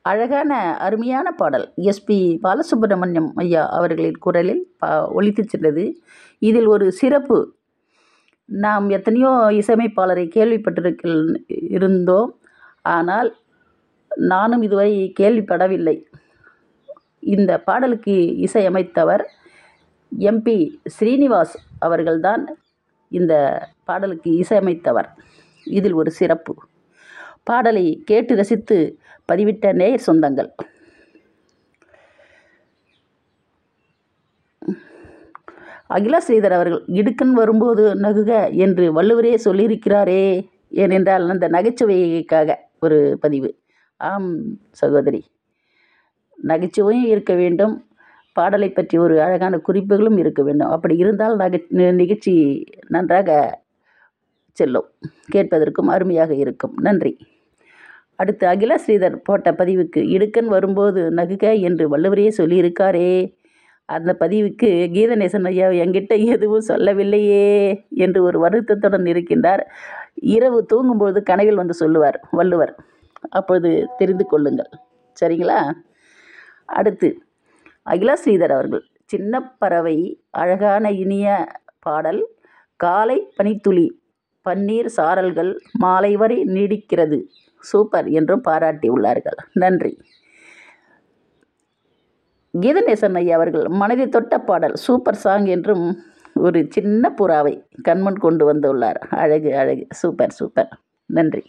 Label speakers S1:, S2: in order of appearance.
S1: அழகான அருமையான பாடல் எஸ்பி பாலசுப்ரமணியம் ஐயா அவர்களின் குரலில் பா ஒலித்துச் சென்றது இதில் ஒரு சிறப்பு நாம் எத்தனையோ இசையமைப்பாளரை கேள்விப்பட்டிருக்கில் இருந்தோம் ஆனால் நானும் இதுவரை கேள்விப்படவில்லை இந்த பாடலுக்கு இசையமைத்தவர் எம்பி ஸ்ரீனிவாஸ் அவர்கள்தான் இந்த பாடலுக்கு இசையமைத்தவர் இதில் ஒரு சிறப்பு பாடலை கேட்டு ரசித்து பதிவிட்ட நேயர் சொந்தங்கள் அகிலா ஸ்ரீதர் அவர்கள் இடுக்கன் வரும்போது நகுக என்று வள்ளுவரே சொல்லியிருக்கிறாரே ஏனென்றால் அந்த நகைச்சுவைக்காக ஒரு பதிவு ஆம் சகோதரி நகைச்சுவையும் இருக்க வேண்டும் பாடலை பற்றி ஒரு அழகான குறிப்புகளும் இருக்க வேண்டும் அப்படி இருந்தால் நகை நிகழ்ச்சி நன்றாக செல்லும் கேட்பதற்கும் அருமையாக இருக்கும் நன்றி அடுத்து அகிலா ஸ்ரீதர் போட்ட பதிவுக்கு இடுக்கன் வரும்போது நகுக என்று வள்ளுவரே சொல்லியிருக்காரே அந்த பதிவுக்கு கீதநேசன் ஐயா என்கிட்ட எதுவும் சொல்லவில்லையே என்று ஒரு வருத்தத்துடன் இருக்கின்றார் இரவு தூங்கும்போது கனவில் வந்து சொல்லுவார் வள்ளுவர் அப்பொழுது தெரிந்து கொள்ளுங்கள் சரிங்களா அடுத்து அகிலா ஸ்ரீதர் அவர்கள் சின்ன பறவை அழகான இனிய பாடல் காலை பனித்துளி பன்னீர் சாரல்கள் மாலை வரை நீடிக்கிறது சூப்பர் என்றும் பாராட்டி உள்ளார்கள் நன்றி கீதநேசன் ஐயா அவர்கள் மனதை தொட்ட பாடல் சூப்பர் சாங் என்றும் ஒரு சின்ன புறாவை கண்முன் கொண்டு வந்துள்ளார் அழகு அழகு சூப்பர் சூப்பர் நன்றி